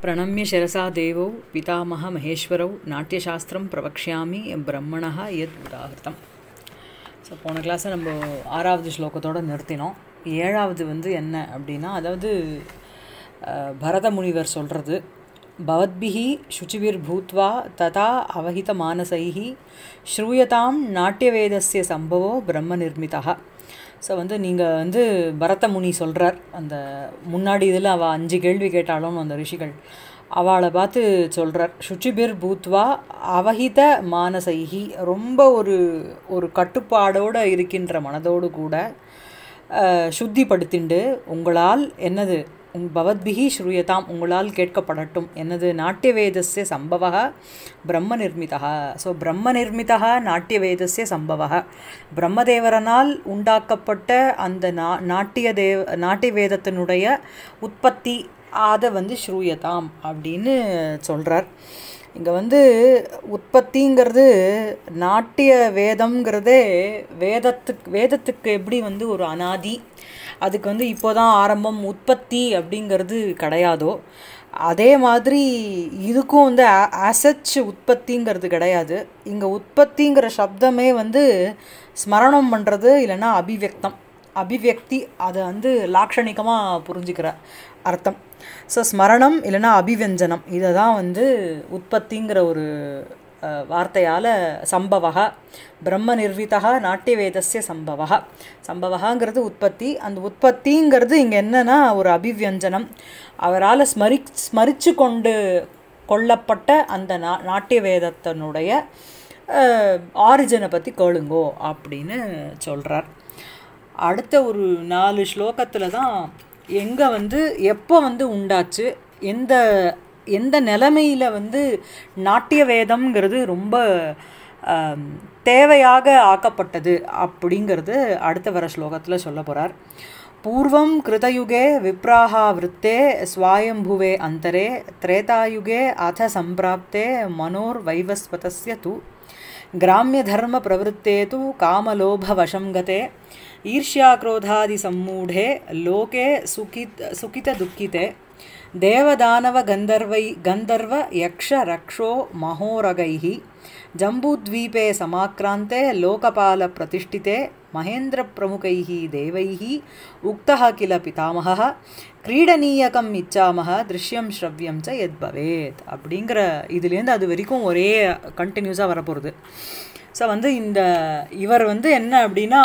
प्रणम्य शिरसा देवौ पितामहमहेश्वरौ नाट्यशास्त्रं प्रवक्ष्यामि ब्रह्मणः यद् उदाहृतம் ஸோ போன கிளாஸை நம்ம ஆறாவது ஸ்லோகத்தோடு நிறுத்தினோம் ஏழாவது வந்து என்ன அப்படின்னா அதாவது அஹ், பரத முனிவர் சொல்கிறது பவத்பிஹி சுச்சிவிர் பூத்வா ததா அவஹித மானசைஹி ஸ்ரூயதாம் நாட்டியவேதஸ்ய சம்பவோ பிரம்ம நிர்மிதா ஸோ வந்து நீங்கள் வந்து பரத முனி சொல்கிறார் அந்த முன்னாடி இதில் அவள் அஞ்சு கேள்வி கேட்டாலும் அந்த ரிஷிகள் அவளை பார்த்து சொல்கிறார் சுச்சிபிர் பூத்வா அவஹித மானசைகி ரொம்ப ஒரு ஒரு கட்டுப்பாடோடு இருக்கின்ற மனதோடு கூட அஹ், சுத்திப்படுத்திண்டு உங்களால் என்னது உங் பவத்பிஹி ஸ்ரூயதாம் உங்களால் கேட்கப்படட்டும் என்னது நாட்டியவேதஸ்ய சம்பவ பிரம்ம நிர்மிதா ஸோ பிரம்ம நிர்மிதா நாட்டியவேதஸ்ய சம்பவ பிரம்மதேவரனால் உண்டாக்கப்பட்ட அந்த நா நாட்டிய தேவ நாட்டிய வேதத்தினுடைய உற்பத்தி அதை வந்து ஸ்ரூயதாம் அப்படின்னு சொல்கிறார் இங்கே வந்து உற்பத்திங்கிறது நாட்டிய வேதம்ங்கிறதே வேதத்துக்கு வேதத்துக்கு எப்படி வந்து ஒரு அனாதி அதுக்கு வந்து இப்போதான் ஆரம்பம் உற்பத்தி அப்படிங்கிறது கிடையாதோ அதே மாதிரி இதுக்கும் வந்து ஆசச் உற்பத்திங்கிறது கிடையாது இங்கே உற்பத்திங்கிற சப்தமே வந்து ஸ்மரணம் பண்ணுறது இல்லைன்னா அபிவியக்தம் அபிவியக்தி அதை வந்து லாக்ஷணிகமாக புரிஞ்சுக்கிற அர்த்தம் ஸோ ஸ்மரணம் இல்லைன்னா அபிவெஞ்சனம் இதை தான் வந்து உற்பத்திங்கிற ஒரு வார்த்தையால் சம்பவக பிரம்ம நிர்விதா நாட்டிய வேதஸ்ய சம்பவக சம்பவகாங்கிறது உற்பத்தி அந்த உற்பத்திங்கிறது இங்கே என்னன்னா ஒரு அபிவியஞ்சனம் அவரால் ஸ்மரி ஸ்மரித்து கொண்டு கொள்ளப்பட்ட அந்த நா நாட்டிய வேதத்தினுடைய ஆரிஜனை பற்றி கேளுங்கோ அப்படின்னு சொல்கிறார் அடுத்த ஒரு நாலு ஸ்லோகத்தில் தான் எங்கே வந்து எப்போ வந்து உண்டாச்சு எந்த எந்த நிலைமையில் வந்து நாட்டிய வேதம்ங்கிறது ரொம்ப ஆம், தேவையாக ஆக்கப்பட்டது அப்படிங்கிறது அடுத்த வர ஸ்லோகத்தில் சொல்ல போகிறார் பூர்வம் கிருதயுகே விப்ராஹா விருத்தே ஸ்வாயம்புவே அந்தரே திரேதாயுகே அத சம்பிராப்தே மனோர் வைவஸ்வதஸ்ய தூ ग्राम्यधर्मप्रवृत्ते तु कामलोभवशं गते ईर्ष्याक्रोधादिसम्मूढे लोके सुखित सुखितदुःखिते देवदानवगन्धर्वै गन्धर्वयक्षरक्षो महोरगैः जम्बूद्वीपे समाक्रान्ते लोकपालप्रतिष्ठिते महेन्द्रप्रमुखैः देवैः उक्तः किल पितामहः கிரீடனீயகம் இச்சாமக திருஷ்யம் ஸ்ரவ்யம் ச எத் பவேத் அப்படிங்கிற இதுலேருந்து அது வரைக்கும் ஒரே கண்டினியூஸாக வரப்போகிறது ஸோ வந்து இந்த இவர் வந்து என்ன அப்படின்னா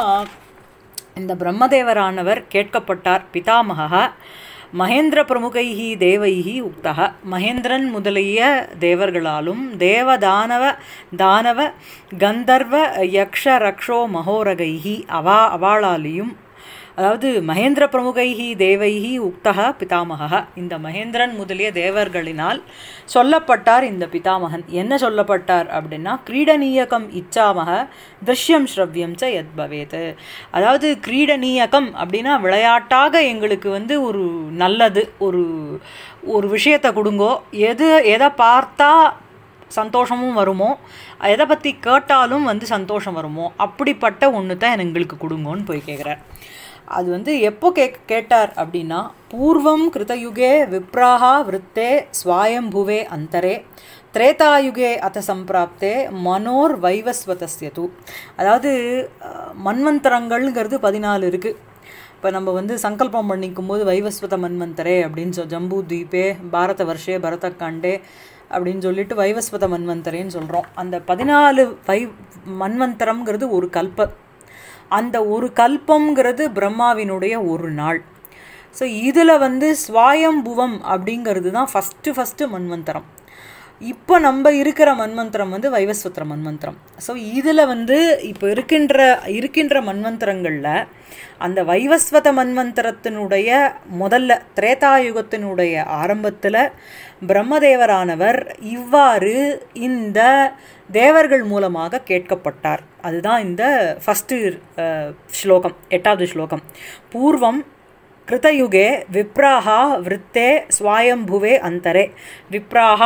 இந்த பிரம்மதேவரானவர் கேட்கப்பட்டார் பிதாமகா மகேந்திர பிரமுகைஹி தேவைஹி உக்தக மகேந்திரன் முதலிய தேவர்களாலும் தேவதானவ தானவ கந்தர்வ யக்ஷ ரக்ஷோ மகோரகைஹி அவா அவாளாலேயும் அதாவது மகேந்திர பிரமுகைஹி தேவைஹி உக்தக பிதாமகா இந்த மகேந்திரன் முதலிய தேவர்களினால் சொல்லப்பட்டார் இந்த பிதாமகன் என்ன சொல்லப்பட்டார் அப்படின்னா கிரீடநீயகம் இச்சாமக திருஷ்யம் ஸ்ரவ்யம் ச எத் பவேத் அதாவது கிரீடநீயகம் அப்படின்னா விளையாட்டாக எங்களுக்கு வந்து ஒரு நல்லது ஒரு ஒரு விஷயத்தை கொடுங்கோ எது எதை பார்த்தா சந்தோஷமும் வருமோ எதை பற்றி கேட்டாலும் வந்து சந்தோஷம் வருமோ அப்படிப்பட்ட ஒன்று தான் எங்களுக்கு கொடுங்கோன்னு போய் கேட்குறார் அது வந்து எப்போ கே கேட்டார் அப்படின்னா பூர்வம் கிருதயுகே விப்ராஹா விருத்தே ஸ்வாயம்புவே அந்தரே திரேதாயுகே அத சம்பிராப்தே மனோர் வைவஸ்வதஸ்ய தூ அதாவது அஹ், மன்வந்தரங்கள்ங்கிறது பதினாலு இருக்குது இப்போ நம்ம வந்து சங்கல்பம் பண்ணிக்கும் போது வைவஸ்வத மன்வந்தரே அப்படின்னு சொல் ஜம்பு தீபே பாரத வருஷே பரதக்காண்டே அப்படின்னு சொல்லிட்டு வைவஸ்வத மன்வந்தரேன்னு சொல்கிறோம் அந்த பதினாலு வை மன்வந்தரம்ங்கிறது ஒரு கல்ப அந்த ஒரு கல்பம்ங்கிறது பிரம்மாவினுடைய ஒரு நாள் ஸோ இதில் வந்து ஸ்வாயம்புவம் அப்படிங்கிறது தான் ஃபஸ்ட்டு ஃபஸ்ட்டு மன்வந்தரம் இப்போ நம்ம இருக்கிற மன்வந்தரம் வந்து வைவஸ்வத்திர மன்வந்தரம் ஸோ இதில் வந்து இப்போ இருக்கின்ற இருக்கின்ற மன்வந்தரங்களில் அந்த வைவஸ்வத மன்வந்தரத்தினுடைய முதல்ல திரேதாயுகத்தினுடைய ஆரம்பத்தில் பிரம்மதேவரானவர் இவ்வாறு இந்த தேவர்கள் மூலமாக கேட்கப்பட்டார் அதுதான் இந்த ஃபஸ்ட்டு ஸ்லோகம் எட்டாவது ஸ்லோகம் பூர்வம் கிருதயுகே விப்ராஹா விருத்தே ஸ்வாயம்புவே அந்தரே விப்ராஹா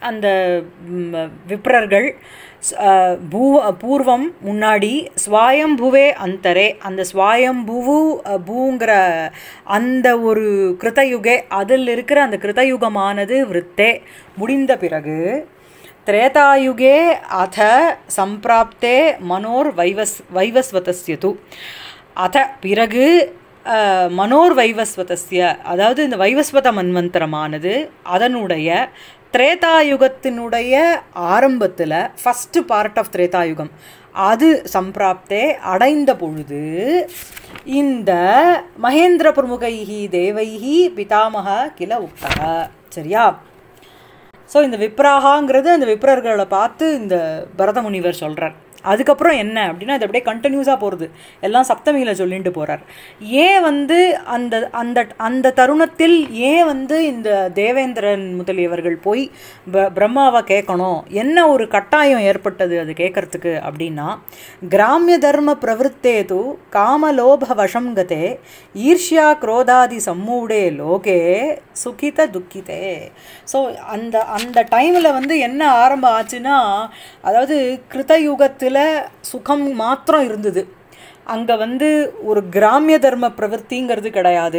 அந்த ம், விப்ரர்கள் ஸ்- அஹ், பூ பூர்வம் முன்னாடி ஸ்வாயம்புவே அந்தரே அந்த ஸ்வாயம்புவு அஹ், பூங்கிற அந்த ஒரு கிருதயுகே அதில் இருக்கிற அந்த கிருதயுகமானது விருத்தே முடிந்த பிறகு திரேதாயுகே அத சம்பிராப்தே மனோர் வைவஸ் வைவஸ்வதஸ்ய து அத பிறகு அஹ், மனோர் வைவஸ்வதஸ்ய அதாவது இந்த வைவஸ்வத மன்வந்தரமானது அதனுடைய திரேதாயுகத்தினுடைய ஆரம்பத்தில் ஃபஸ்ட்டு பார்ட் ஆஃப் திரேதாயுகம் அது சம்பிராப்தே அடைந்த பொழுது இந்த மகேந்திர பிரமுகைஹி தேவைஹி பிதாமக கில உக்தக சரியா ஸோ இந்த விப்ராகாங்கிறது அந்த விப்ரர்களை பார்த்து இந்த பரத முனிவர் சொல்கிறார் அதுக்கப்புறம் என்ன அப்படின்னா அது அப்படியே கண்டினியூஸாக போகிறது எல்லாம் சப்தமியில் சொல்லிட்டு போகிறார் ஏன் வந்து அந்த அந்த அந்த தருணத்தில் ஏன் வந்து இந்த தேவேந்திரன் முதலியவர்கள் போய் ப பிரம்மாவை கேட்கணும் என்ன ஒரு கட்டாயம் ஏற்பட்டது அது கேட்கறதுக்கு அப்படின்னா கிராமிய தர்ம பிரவருத்தேது காமலோப வசம் கதே ஈர்ஷ்யா குரோதாதி சம்மூடே லோகே சுகித துக்கிதே ஸோ அந்த அந்த டைமில் வந்து என்ன ஆரம்பம் ஆச்சுன்னா அதாவது கிருதயுகத்தில் சுகம் மாத்திரம் இருந்தது அங்கே வந்து ஒரு கிராமிய தர்ம பிரவൃத்திங்கிறது கிடையாது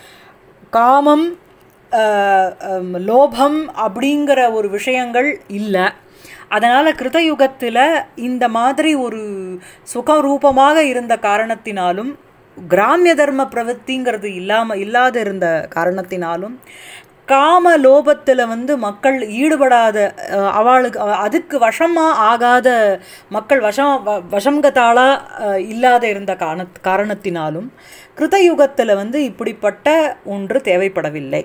காமம் அஹ், அம், லோபம் அப்படிங்கிற ஒரு விஷயங்கள் இல்லை அதனால் கிருதயுகத்தில் இந்த மாதிரி ஒரு சுகரூபமாக இருந்த காரணத்தினாலும் கிராமிய தர்ம பிரவൃத்திங்கிறது இல்லாமல் இல்லாத இருந்த காரணத்தினாலும் காம லோபத்தில் வந்து மக்கள் ஈடுபடாத அஹ், அவளுக்கு அ- அதுக்கு வசமாக ஆகாத மக்கள் வசம் வ- வசங்கத்தாளாக இல்லாத இருந்த காரண காரணத்தினாலும் கிருதயுகத்தில் வந்து இப்படிப்பட்ட ஒன்று தேவைப்படவில்லை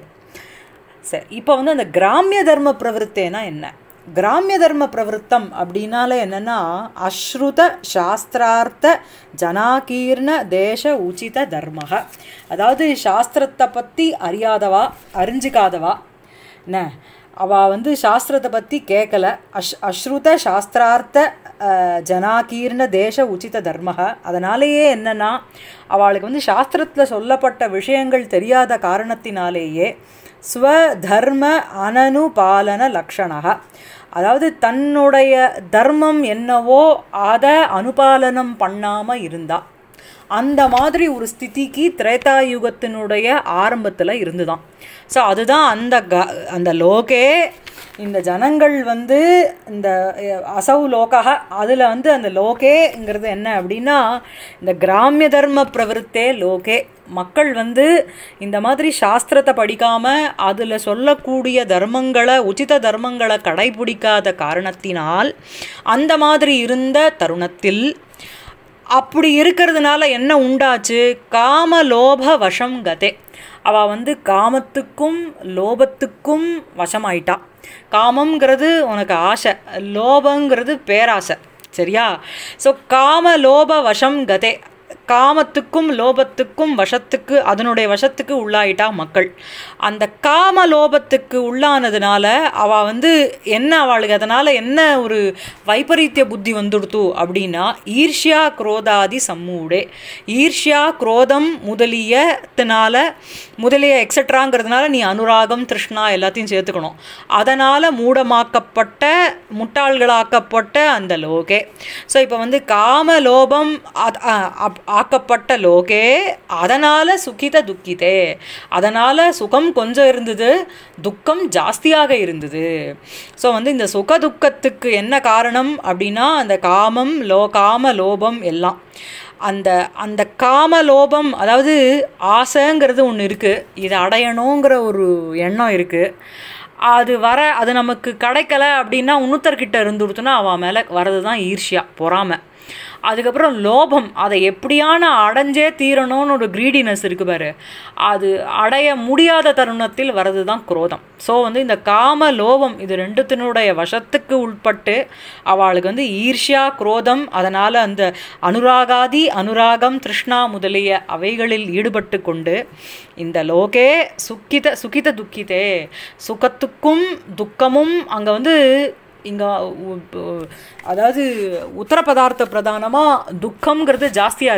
சரி இப்போ வந்து அந்த கிராமிய தர்ம பிரவருத்தேனா என்ன கிராமிய தர்ம பிரவருத்தம் அப்படின்னாலே என்னன்னா அஸ்ருத சாஸ்திரார்த்த ஜனாகீர்ண தேச உச்சித தர்மக அதாவது சாஸ்திரத்தை பற்றி அறியாதவா அறிஞ்சிக்காதவா என்ன அவள் வந்து சாஸ்திரத்தை பற்றி கேட்கல அஷ் அஸ்ருத சாஸ்திரார்த்த அஹ், ஜனாகீர்ண தேச உச்சித தர்மக அதனாலேயே என்னன்னா அவளுக்கு வந்து சாஸ்திரத்தில் சொல்லப்பட்ட விஷயங்கள் தெரியாத காரணத்தினாலேயே ஸ்வதர்ம அனனுபாலன லக்ஷணக அதாவது தன்னுடைய தர்மம் என்னவோ அதை அனுபாலனம் பண்ணாமல் இருந்தா அந்த மாதிரி ஒரு ஸ்திதிக்கு திரேதாயுகத்தினுடைய ஆரம்பத்தில் இருந்துதான் ஸோ அதுதான் அந்த க அந்த லோகே இந்த ஜனங்கள் வந்து இந்த அஹ், அசௌ லோகக அதில் வந்து அந்த லோகேங்கிறது என்ன அப்படின்னா இந்த கிராமிய தர்ம பிரவருத்தே லோகே மக்கள் வந்து இந்த மாதிரி சாஸ்திரத்தை படிக்காமல் அதில் சொல்லக்கூடிய தர்மங்களை உச்சித தர்மங்களை கடைபிடிக்காத காரணத்தினால் அந்த மாதிரி இருந்த தருணத்தில் அப்படி இருக்கிறதுனால என்ன உண்டாச்சு காம லோப வசம் கதே அவள் வந்து காமத்துக்கும் லோபத்துக்கும் வசமாயிட்டா காமங்கிறது உனக்கு ஆசை லோபங்கிறது பேராசை சரியா ஸோ காம லோப வசம் கதே காமத்துக்கும் லோபத்துக்கும் வசத்துக்கு அதனுடைய வசத்துக்கு உள்ளாயிட்டா மக்கள் அந்த காம லோபத்துக்கு உள்ளானதுனால அவள் வந்து என்ன அவளுக்கு அதனால் என்ன ஒரு வைபரீத்திய புத்தி வந்துடுத்து அப்படின்னா ஈர்ஷ்யா குரோதாதி சம்மூடே ஈர்ஷ்யா குரோதம் முதலியத்தினால முதலிய எக்ஸட்ராங்கிறதுனால நீ அனுராகம் திருஷ்ணா எல்லாத்தையும் சேர்த்துக்கணும் அதனால் மூடமாக்கப்பட்ட முட்டாள்களாக்கப்பட்ட அந்த லோகே ஸோ இப்போ வந்து காம லோபம் அத்- அ- அப்- ஆக்கப்பட்ட லோகே அதனால் சுகித துக்கிதே அதனால் சுகம் கொஞ்சம் இருந்தது துக்கம் ஜாஸ்தியாக இருந்தது ஸோ வந்து இந்த சுக துக்கத்துக்கு என்ன காரணம் அப்படின்னா அந்த காமம் லோ காம லோபம் எல்லாம் அந்த அந்த காம லோபம் அதாவது ஆசைங்கிறது ஒன்று இருக்குது இதை அடையணுங்கிற ஒரு எண்ணம் இருக்குது அது வர அது நமக்கு கிடைக்கல அப்படின்னா இன்னொருத்தர்கிட்ட இருந்துடுத்துனா அவன் மேலே வரது தான் ஈர்ஷ்யா பொறாமை அதுக்கப்புறம் லோபம் அதை எப்படியான அடைஞ்சே தீரணும்னு ஒரு க்ரீடினஸ் இருக்கு பாரு அது அடைய முடியாத தருணத்தில் வரது தான் குரோதம் ஸோ வந்து இந்த காம லோபம் இது ரெண்டுத்தினுடைய வசத்துக்கு உட்பட்டு அவளுக்கு வந்து ஈர்ஷ்யா குரோதம் அதனால் அந்த அனுராகாதி அனுராகம் திருஷ்ணா முதலிய அவைகளில் ஈடுபட்டு கொண்டு இந்த லோகே சுக்கித சுகித துக்கிதே சுகத்துக்கும் துக்கமும் அங்கே வந்து இங்கே அதாவது உத்தர பதார்த்த பிரதானமாக துக்கம்ங்கிறது ஜாஸ்தியாக இருக்குது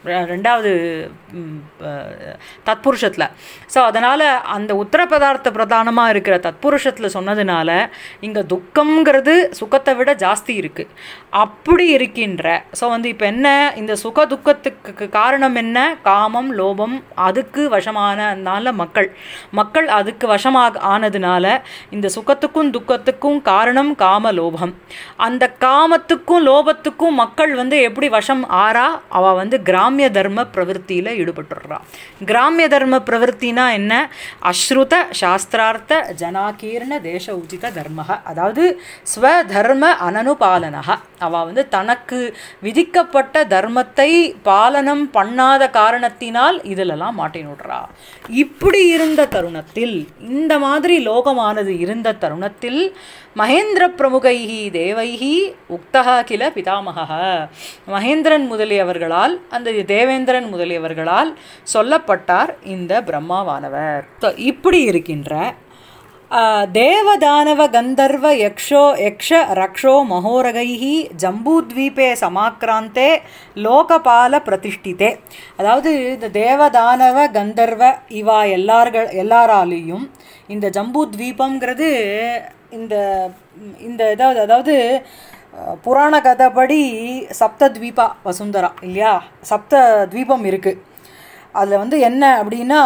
ரெ- ரெண்டாவது ம், அஹ், தத்புருஷத்தில் ஸோ அதனால் அந்த உத்தர பதார்த்த பிரதானமாக இருக்கிற தத்புருஷத்தில் சொன்னதுனால இங்கே துக்கம்ங்கிறது சுகத்தை விட ஜாஸ்தி இருக்குது அப்படி இருக்கின்ற ஸோ வந்து இப்போ என்ன இந்த சுக துக்கத்துக்கு காரணம் என்ன காமம் லோபம் அதுக்கு வசமானதுனால மக்கள் மக்கள் அதுக்கு வசமாக ஆனதுனால இந்த சுகத்துக்கும் துக்கத்துக்கும் காரணம் காம லோபம் அந்த காமத்துக்கும் லோபத்துக்கும் மக்கள் வந்து எப்படி வசம் ஆறா அவ வந்து கிராமிய தர்ம பிரவருத்தியில் ஈடுபட்டுடுறா கிராமிய தர்ம பிரவருத்தினா என்ன அஸ்ருத சாஸ்திரார்த்த ஜனாகீர்ண தேச உச்சித தர்மக அதாவது ஸ்வதர்ம அனனுபாலனக அவ வந்து தனக்கு விதிக்கப்பட்ட தர்மத்தை பாலனம் பண்ணாத காரணத்தினால் இதிலெல்லாம் மாட்டினுடுறா இப்படி இருந்த தருணத்தில் இந்த மாதிரி லோகமானது இருந்த தருணத்தில் மகேந்திர பிரமுகைஹி தேவைஹி உக்தகா கில பிதாமகः மகேந்திரன் முதலியவர்களால் அந்த தேவேந்திரன் முதலியவர்களால் சொல்லப்பட்டார் இந்த பிரம்மாவானவர் So, இப்படி இருக்கின்ற ஆஹ், தேவதானவ கந்தர்வ யக்ஷோ யக்ஷ ரக்ஷோ மகோரகைஹி ஜம்பூத்வீபே சமாக்ராந்தே லோகபால பிரதிஷ்டிதே அதாவது இந்த தேவதானவ கந்தர்வ இவா எல்லார்கள் எல்லாராலையும் இந்த ஜம்பூ தீபம்ங்கிறது இந்த இந்த இதாவது அதாவது அஹ், புராண கதைப்படி சப்த தீபா வசுந்தரா இல்லையா சப்த தீபம் இருக்குது அதில் வந்து என்ன அப்படின்னா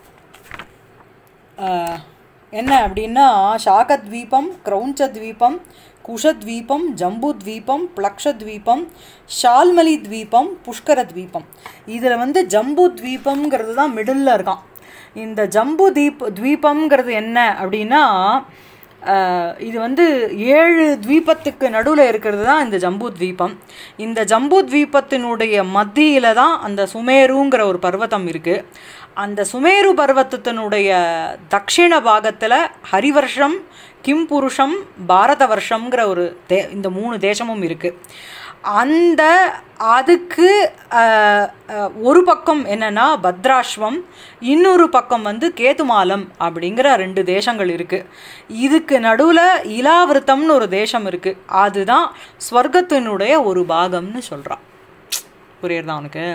ஆஹ், என்ன அப்படின்னா சாகத்வீபம் கிரௌஞ்சத்வீபம் குஷத்வீபம் ஜம்புத்வீபம் பிளக்ஷத்வீபம் ஷால்மலி தீபம் புஷ்கர தீபம் இதில் வந்து ஜம்பு தீபம்ங்கிறது தான் மிடில் இருக்கான் இந்த ஜம்பு தீப் தீபம்ங்கிறது என்ன அப்படின்னா ஆஹ், இது வந்து ஏழு தீபத்துக்கு நடுவில் இருக்கிறது தான் இந்த ஜம்பு தீபம் இந்த ஜம்பு தீபத்தினுடைய மத்தியில தான் அந்த சுமேருங்கிற ஒரு பர்வதம் இருக்குது அந்த சுமேரு பர்வத்தத்தினுடைய தக்ஷிண பாகத்தில் ஹரிவர்ஷம் கிம்புருஷம் பாரத வருஷம்ங்கிற ஒரு தே இந்த மூணு தேசமும் இருக்குது அந்த அதுக்கு அஹ், அஹ், ஒரு பக்கம் என்னன்னா பத்ராஸ்வம் இன்னொரு பக்கம் வந்து கேதுமாலம் அப்படிங்கிற ரெண்டு தேசங்கள் இருக்குது இதுக்கு நடுவில் இலாவிருத்தம்னு ஒரு தேசம் இருக்குது அதுதான் ஸ்வர்க்கத்தினுடைய ஒரு பாகம்னு சொல்கிறான் புரியுறதா உனக்கு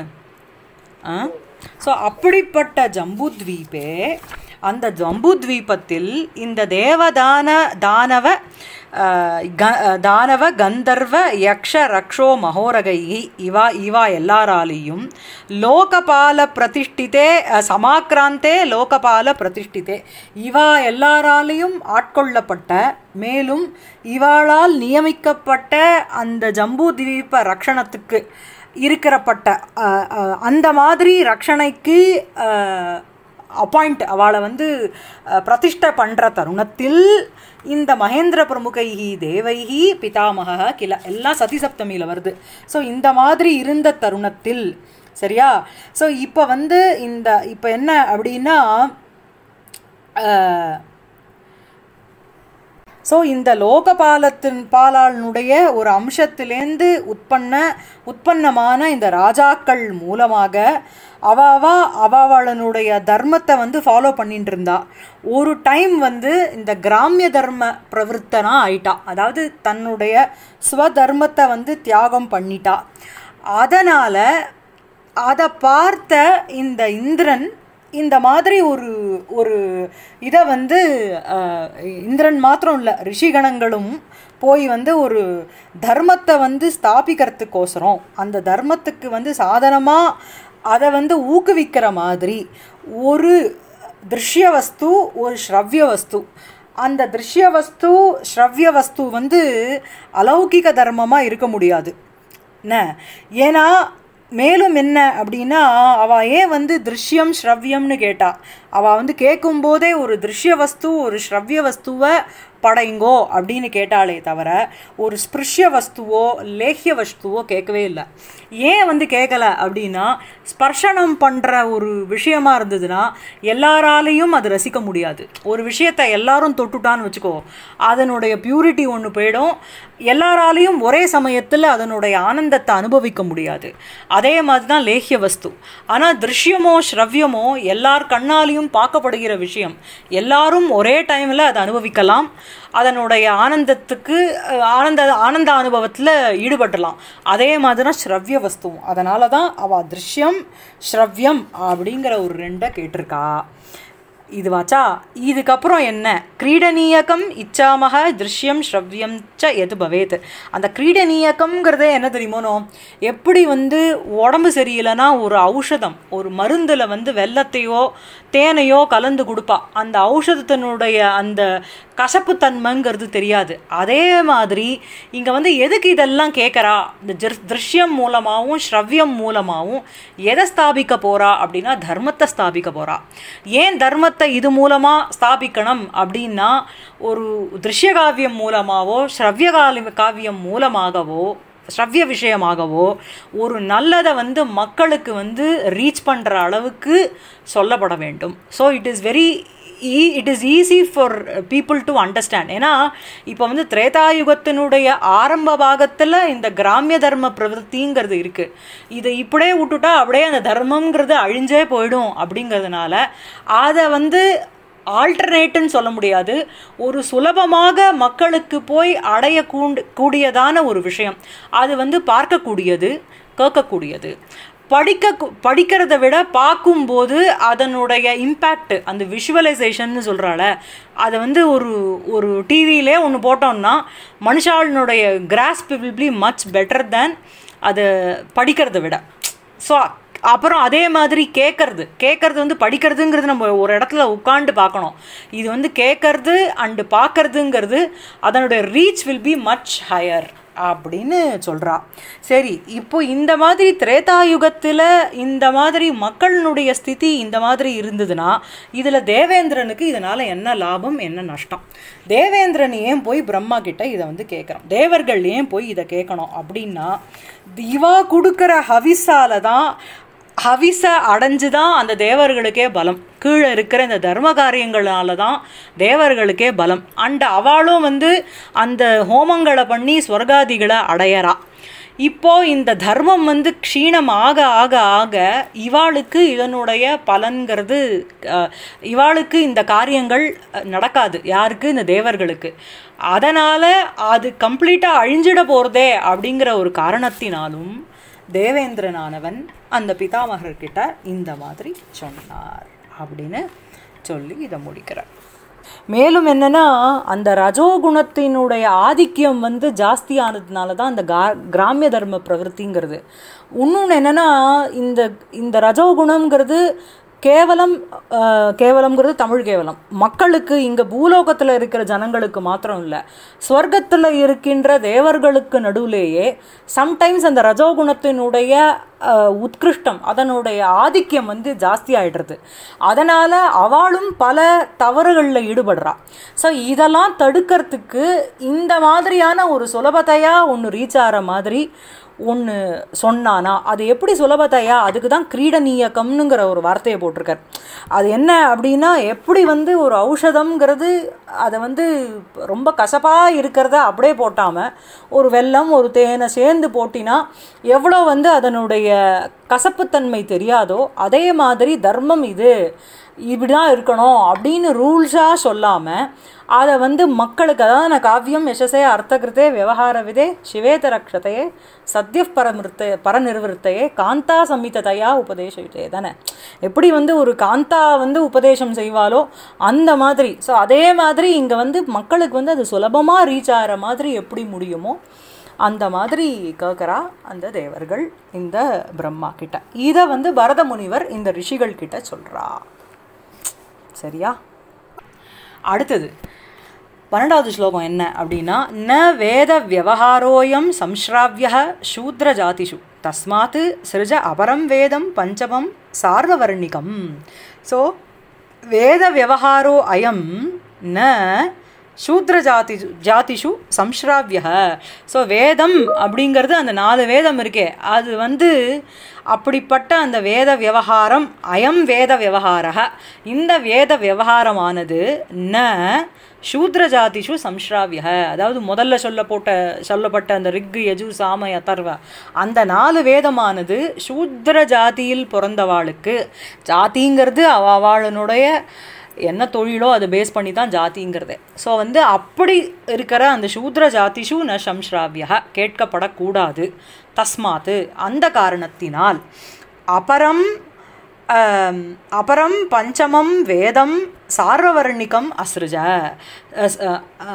ஸோ அப்படிப்பட்ட ஜம்புத்வீபே அந்த ஜம்புத்வீபத்தில் இந்த தேவதான தானவ அஹ், க- அஹ், தானவ கந்தர்வ யக்ஷ ரக்ஷோ மகோரகை இவா இவா எல்லாராலையும் லோகபால பிரதிஷ்டிதே அஹ், சமாக்ராந்தே லோகபால பிரதிஷ்டிதே இவா எல்லாராலையும் ஆட்கொள்ளப்பட்ட மேலும் இவாளால் நியமிக்கப்பட்ட அந்த ஜம்புத்வீப ரக்ஷணத்துக்கு இருக்கிறப்பட்ட அஹ், அஹ், அந்த மாதிரி ரக்ஷணைக்கு அப்பாயிண்ட் அவளை வந்து அஹ், பிரதிஷ்டை பண்ணுற தருணத்தில் இந்த மகேந்திர பிரமுகைஹி தேவைஹி பிதாமக கில எல்லாம் சதி சப்தமியில் வருது ஸோ இந்த மாதிரி இருந்த தருணத்தில் சரியா ஸோ இப்போ வந்து இந்த இப்போ என்ன அப்படின்னா அஹ், ஸோ இந்த லோகபாலத்தின் பாலாளனுடைய ஒரு அம்சத்திலேந்து உற்பன்ன உற்பன்னமான இந்த ராஜாக்கள் மூலமாக அவாவா அவாவாளனுடைய தர்மத்தை வந்து ஃபாலோ பண்ணிட்டு இருந்தா ஒரு டைம் வந்து இந்த கிராமிய தர்ம பிரவருத்தனா ஆயிட்டா அதாவது தன்னுடைய ஸ்வதர்மத்தை வந்து தியாகம் பண்ணிட்டா அதனால் அதை பார்த்த இந்த இந்திரன் இந்த மாதிரி ஒரு ஒரு இதை வந்து அஹ், இந்திரன் மாத்திரம் இல்லை ரிஷிகணங்களும் போய் வந்து ஒரு தர்மத்தை வந்து ஸ்தாபிக்கிறதுக்கோசரம் அந்த தர்மத்துக்கு வந்து சாதனமாக அதை வந்து ஊக்குவிக்கிற மாதிரி ஒரு திருஷ்ய வஸ்து ஒரு ஸ்ரவ்ய வஸ்து அந்த திருஷ்ய வஸ்து ஸ்ரவ்ய வஸ்து வந்து அலௌகிக தர்மமாக இருக்க முடியாது என்ன ஏன்னா மேலும் என்ன அப்படின்னா அவள் ஏன் வந்து திருஷ்யம் ஸ்ரவ்யம்னு கேட்டா அவள் வந்து கேட்கும்போதே ஒரு திருஷ்ய வஸ்து ஒரு ஸ்ரவ்ய வஸ்துவை படைங்கோ அப்படின்னு கேட்டாலே தவிர ஒரு ஸ்பிருஷ்ய வஸ்துவோ லேஹ்ய வஸ்துவோ கேட்கவே இல்லை ஏன் வந்து கேட்கல அப்படின்னா ஸ்பர்ஷனம் பண்ணுற ஒரு விஷயமா இருந்ததுன்னா எல்லாராலையும் அது ரசிக்க முடியாது ஒரு விஷயத்தை எல்லாரும் தொட்டுட்டான்னு வச்சுக்கோ அதனுடைய பியூரிட்டி ஒன்று போயிடும் எல்லாராலையும் ஒரே சமயத்தில் அதனுடைய ஆனந்தத்தை அனுபவிக்க முடியாது அதே மாதிரி தான் லேஹ்ய வஸ்து ஆனால் திருஷ்யமோ ஸ்ரவ்யமோ எல்லார் கண்ணாலையும் பார்க்கப்படுகிற விஷயம் எல்லாரும் ஒரே டைமில் அதை அனுபவிக்கலாம் அதனுடைய ஆனந்தத்துக்கு அஹ், ஆனந்த ஆனந்த அனுபவத்தில் ஈடுபடலாம் அதே மாதிரி தான் ஸ்ரவ்ய வஸ்துவும் அதனால தான் அவள் திருஷ்யம் ஸ்ரவ்யம் அப்படிங்கிற ஒரு ரெண்டை கேட்டிருக்கா இது வாச்சா இதுக்கப்புறம் என்ன கிரீடனீயகம் இச்சாமக திருஷ்யம் ஸ்ரவ்யம் ச எது பவேத் அந்த கிரீடனீயகம்ங்கிறதே என்ன தெரியுமோனோ எப்படி வந்து உடம்பு சரியில்லைன்னா ஒரு ஔஷதம் ஒரு மருந்தில் வந்து வெல்லத்தையோ தேனையோ கலந்து கொடுப்பா அந்த ஔஷதத்தினுடைய அந்த கசப்புத்தன்மைங்கிறது தெரியாது அதே மாதிரி இங்கே வந்து எதுக்கு இதெல்லாம் கேட்குறா இந்த ஜிர் திருஷ்யம் மூலமாகவும் ஸ்ரவ்யம் மூலமாகவும் எதை ஸ்தாபிக்க போகிறா அப்படின்னா தர்மத்தை ஸ்தாபிக்க போகிறா ஏன் தர்மத்தை இது மூலமாக ஸ்தாபிக்கணும் அப்படின்னா ஒரு திருஷ்ய காவியம் மூலமாகவோ ஸ்ரவ்ய காலி காவியம் மூலமாகவோ ஸ்ரவ்ய விஷயமாகவோ ஒரு நல்லதை வந்து மக்களுக்கு வந்து ரீச் பண்ணுற அளவுக்கு சொல்லப்பட வேண்டும் so it is very it is easy for people to understand ஏன்னா இப்போ வந்து திரேதாயுகத்தினுடைய ஆரம்ப பாகத்தில் இந்த கிராமிய தர்ம பிரவൃத்திங்கிறது இருக்குது இதை இப்படியே விட்டுட்டா அப்படியே அந்த தர்மங்கிறது அழிஞ்சே போயிடும் அப்படிங்கிறதுனால அதை வந்து ஆல்டர்னேட்டுன்னு சொல்ல முடியாது ஒரு சுலபமாக மக்களுக்கு போய் அடைய கூண்டு கூடியதான ஒரு விஷயம் அது வந்து பார்க்கக்கூடியது கேட்கக்கூடியது படிக்க கு- படிக்கிறத விட பார்க்கும்போது அதனுடைய இம்பேக்ட் அந்த விஷுவலைசேஷன்னு சொல்கிறால அதை வந்து ஒரு ஒரு டிவியிலே ஒன்று போட்டோம்னா மனுஷாளினுடைய grasp will be much better than அதை படிக்கிறத விட ஸோ அப்புறம் அதே மாதிரி கேட்கறது கேட்கறது வந்து படிக்கிறதுங்கிறது நம்ம ஒரு இடத்துல உட்காந்து பார்க்கணும் இது வந்து கேட்கறது அண்டு பார்க்கறதுங்கிறது அதனுடைய reach will be much higher அப்படின்னு சொல்கிறா சரி இப்போ இந்த மாதிரி திரேதாயுகத்தில் இந்த மாதிரி மக்களினுடைய ஸ்திதி இந்த மாதிரி இருந்ததுன்னா இதில் தேவேந்திரனுக்கு இதனால் என்ன லாபம் என்ன நஷ்டம் தேவேந்திரன் ஏன் போய் பிரம்மா கிட்ட இதை வந்து கேட்குறான் தேவர்கள் ஏன் போய் இதை கேட்கணும் அப்படின்னா இவா கொடுக்குற ஹவிஸால தான் ஹவிஸை அடைஞ்சு தான் அந்த தேவர்களுக்கே பலம் கீழே இருக்கிற இந்த தர்ம காரியங்களால தான் தேவர்களுக்கே பலம் அண்ட் அவளும் வந்து அந்த ஹோமங்களை பண்ணி ஸ்வர்காதிகளை அடையறா இப்போ இந்த தர்மம் வந்து க்ஷீணம் ஆக ஆக ஆக இவாளுக்கு இதனுடைய பலன்கிறது அஹ், இவாளுக்கு இந்த காரியங்கள் அஹ், நடக்காது யாருக்கு இந்த தேவர்களுக்கு அதனால் அது கம்ப்ளீட்டாக அழிஞ்சிட போகிறதே அப்படிங்கிற ஒரு காரணத்தினாலும் தேவேந்திரனானவன் அந்த பிதாமகர்கிட்ட இந்த மாதிரி சொன்னார் அப்படின்னு சொல்லி இதை முடிக்கிறார் மேலும் என்னன்னா அந்த ரஜோகுணத்தினுடைய ஆதிக்கியம் வந்து ஜாஸ்தியானதுனால தான் அந்த கா கிராமிய தர்ம பிரவருத்திங்கிறது இன்னொன்று என்னன்னா இந்த இந்த ரஜோகுணம்ங்கிறது கேவலம் அஹ், கேவலம்ங்கிறது தமிழ் கேவலம் மக்களுக்கு இங்கே பூலோகத்தில் இருக்கிற ஜனங்களுக்கு மாத்திரம் இல்லை ஸ்வர்க்கத்தில் இருக்கின்ற தேவர்களுக்கு நடுவுலேயே சம்டைம்ஸ் அந்த ரஜோகுணத்தினுடைய அஹ், உத்கிருஷ்டம் அதனுடைய ஆதிக்கியம் வந்து ஜாஸ்தி ஆயிடுறது அதனால் அவளும் பல தவறுகளில் ஈடுபடுறா ஸோ இதெல்லாம் தடுக்கிறதுக்கு இந்த மாதிரியான ஒரு சுலபத்தையாக ஒன்று ரீச் ஆகிற மாதிரி ஒன்று சொன்னானா அது எப்படி சுலபத்தையா அதுக்கு தான் கிரீடநீயக்கம்னுங்கிற ஒரு வார்த்தையை போட்டிருக்கார் அது என்ன அப்படின்னா எப்படி வந்து ஒரு ஔஷதம்ங்கிறது அதை வந்து ரொம்ப கசப்பாக இருக்கிறத அப்படியே போட்டாமல் ஒரு வெல்லம் ஒரு தேனை சேர்ந்து போட்டினா எவ்வளோ வந்து அதனுடைய கசப்புத்தன்மை தெரியாதோ அதே மாதிரி தர்மம் இது இப்படி தான் இருக்கணும் அப்படின்னு ரூல்ஸாக சொல்லாமல் அதை வந்து மக்களுக்கு அதாவது நான் காவியம் யசசே அர்த்தகிருத்தே விவகார விதே சிவேதரக்ஷதையே சத்ய பரமிருத்த பரநிர்வத்தையே காந்தா சம்மிதத்தையா உபதேசத்தே தானே எப்படி வந்து ஒரு காந்தா வந்து உபதேசம் செய்வாலோ அந்த மாதிரி ஸோ அதே மாதிரி இங்கே வந்து மக்களுக்கு வந்து அது சுலபமாக ரீச் ஆகிற மாதிரி எப்படி முடியுமோ அந்த மாதிரி கேட்குறா அந்த தேவர்கள் இந்த பிரம்மா கிட்ட இதை வந்து பரத முனிவர் இந்த ரிஷிகள் கிட்ட சொல்கிறா சரியா அடுத்தது பன்னெண்டாவது ஸ்லோகம் என்ன அப்படின்னா ந வேத வியவஹாரோயம் சம்ஸ்ராவிய சூத்ர ஜாதிஷு தஸ்மாத் சிருஜ அபரம் வேதம் பஞ்சமம் சார்வவர்ணிகம் ஸோ வேத வியவஹாரோ அயம் ந சூத்ர ஜாதி ஜாதிஷு சம்ஸ்ராவிய ஸோ வேதம் அப்படிங்கிறது அந்த நாலு வேதம் இருக்கே அது வந்து அப்படிப்பட்ட அந்த வேத விவகாரம் அயம் வேத விவகாரக இந்த வேத விவகாரமானது ந சூத்ர ஜாதிஷு சம்ஸ்ராவிய அதாவது முதல்ல சொல்ல போட்ட சொல்லப்பட்ட அந்த ரிக்கு யஜு சாம அதர்வ அந்த நாலு வேதமானது சூத்ர ஜாதியில் பிறந்தவாளுக்கு ஜாதிங்கிறது அவ அவளுடைய என்ன தொழிலோ அதை பேஸ் பண்ணி தான் ஜாதிங்கிறது ஸோ வந்து அப்படி இருக்கிற அந்த சூத்ர ஜாதிஷு ந சம்ஸ்ராவியா கேட்கப்படக்கூடாது தஸ்மாத்து அந்த காரணத்தினால் அபரம் ஆம், அபரம் பஞ்சமம் வேதம் சார்வவர்ணிகம் அஸ்ருஜ அஸ்- அ, அ,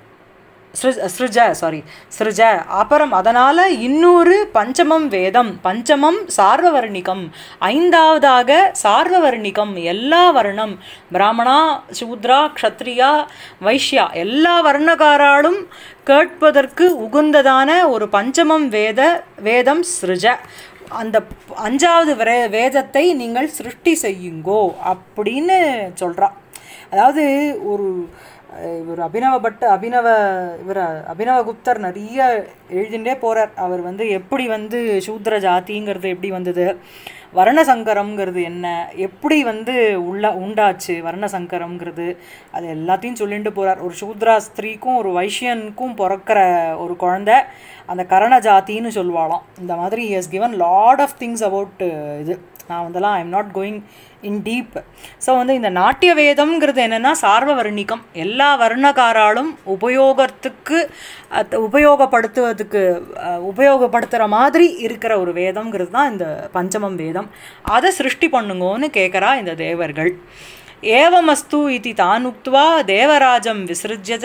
ஸ்ருஜ ஸ்ருஜ சாரி ஸ்ருஜ அப்புறம் அதனால் இன்னொரு பஞ்சமம் வேதம் பஞ்சமம் சார்வவர்ணிகம் ஐந்தாவதாக சார்வவர்ணிகம் எல்லா வர்ணம் பிராமணா சூத்ரா க்ஷத்ரியா வைஷ்யா எல்லா வர்ணகாராலும் கேட்பதற்கு உகுந்ததான ஒரு பஞ்சமம் வேத வேதம் ஸ்ருஜ அந்த ப- அஞ்சாவது வே வேதத்தை நீங்கள் சிருஷ்டி செய்யுங்கோ அப்படின்னு சொல்றா அதாவது ஒரு அஹ், இவர் அபினவ பட் அபினவ இவர் அபினவ குப்தர் நிறைய எழுதிண்டே போறார் அவர் வந்து எப்படி வந்து சூத்ர ஜாதிங்கிறது எப்படி வந்தது வர்ணசங்கரம்ங்கிறது என்ன எப்படி வந்து உள்ள உண்டாச்சு வர்ணசங்கரம்ங்கிறது அது எல்லாத்தையும் சொல்லிட்டு போறார் ஒரு சூத்ரா ஸ்திரீக்கும் ஒரு வைஷ்யனுக்கும் பிறக்கிற ஒரு குழந்தை அந்த கரண ஜாதின்னு சொல்லுவாளாம் இந்த மாதிரி as given lot of things about இது நான் வந்தெல்லாம் I am not going in deep so வந்து இந்த நாட்டிய வேதம்ங்கிறது என்னென்னா சார்வவர்ணிகம் எல்லா வர்ணகாராலும் உபயோகத்துக்கு அத் உபயோகப்படுத்துவதுக்கு அஹ், உபயோகப்படுத்துகிற மாதிரி இருக்கிற ஒரு வேதம்ங்கிறது தான் இந்த பஞ்சமம் வேதம் அதை சிருஷ்டி பண்ணுங்கோன்னு கேட்குறா இந்த தேவர்கள் ஏவமஸ்து இது தான் உக்த்வா தேவராஜம் விசிருஜ்யத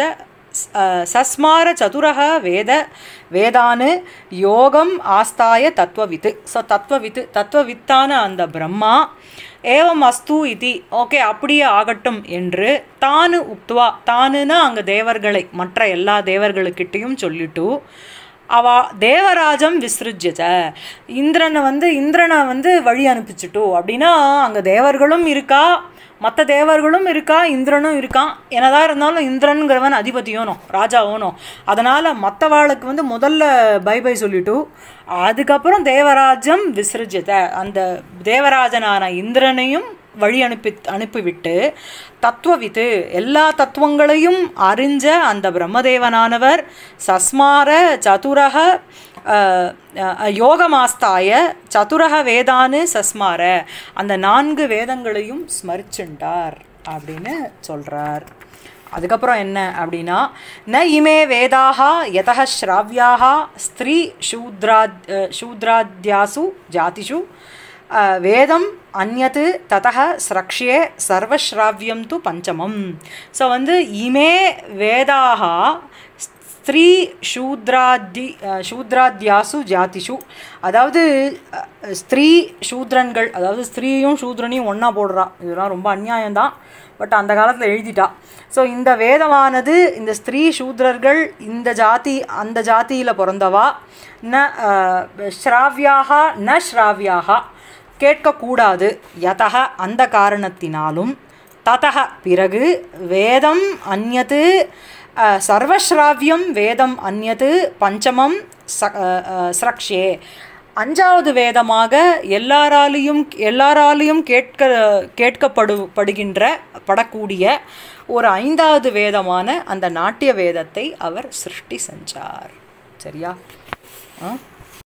சஸ்மார சதுரக வேத வேதானு யோகம் ஆஸ்தாய தத்துவவித்து ஸோ தத்துவவித்து தத்துவவித்தான அந்த பிரம்மா ஏவம் அஸ்து இதி ஓகே அப்படியே ஆகட்டும் என்று தானு உக்துவா தானுன்னா அங்கே தேவர்களை மற்ற எல்லா தேவர்களுக்கிட்டையும் சொல்லிட்டு அவ தேவராஜம் விசிருஜ்யத இந்திரனை வந்து இந்திரனை வந்து வழி அனுப்பிச்சுட்டு அப்படின்னா அங்கே தேவர்களும் இருக்கா மற்ற தேவர்களும் இருக்கா இந்திரனும் இருக்கான் என்னதான் இருந்தாலும் இந்திரனுங்கிறவன் அதிபதியோனோ ராஜாவோனோ அதனால் மற்றவாளுக்கு வந்து முதல்ல பை பை சொல்லிட்டு அதுக்கப்புறம் தேவராஜம் விசிருஜ்யத அந்த தேவராஜனான இந்திரனையும் வழி அனுப்பி அனுப்பிவிட்டு தத்துவவித்து எல்லா தத்துவங்களையும் அறிஞ்ச அந்த பிரம்மதேவனானவர் சஸ்மார சதுரக அஹ், அஹ், யோகமாஸ்தாய சதுரக வேதானு சஸ்மார அந்த நான்கு வேதங்களையும் ஸ்மரிச்சுண்டார் அப்படின்னு சொல்றார் அதுக்கப்புறம் என்ன அப்படின்னா ந இமே வேதாக யதः ஸ்ராவ்யாக ஸ்திரீ சூத்ரா சூத்ராத்யாசு ஜாதிஷு அஹ், வேதம் அந்நத் ததः ஸ்ரக்ஷ்யே சர்வஸ்ராவியம் து பஞ்சமம் ஸோ வந்து இமே வேதாக ஸ்திரீ சூத்ராதி அஹ், சூத்ராத்யாசு ஜாதிஷு அதாவது அஹ், ஸ்திரீ சூத்ரன்கள் அதாவது ஸ்திரீயும் சூத்ரனையும் ஒன்றா போடுறா இதெல்லாம் ரொம்ப அநியாயம்தான் பட் அந்த காலத்தில் எழுதிட்டா ஸோ இந்த வேதமானது இந்த ஸ்திரீ சூத்ரர்கள் இந்த ஜாதி அந்த ஜாதியில் பிறந்தவா ந அஹ், ஸ்ராவ்யாக ந ஸ்ராவ்யாக கேட்கக்கூடாது யதக அந்த காரணத்தினாலும் ததக பிறகு வேதம் அந்நது அஹ், சர்வஸ்ராவியம் வேதம் அந்நது பஞ்சமம் ச அஹ், அஹ், ஸ்ரக்ஷே அஞ்சாவது வேதமாக எல்லாராலையும் எல்லாராலையும் கேட்க கேட்கப்படு படுகின்ற படக்கூடிய ஒரு ஐந்தாவது வேதமான அந்த நாட்டிய வேதத்தை அவர் சிருஷ்டி செஞ்சார் சரியா ஆ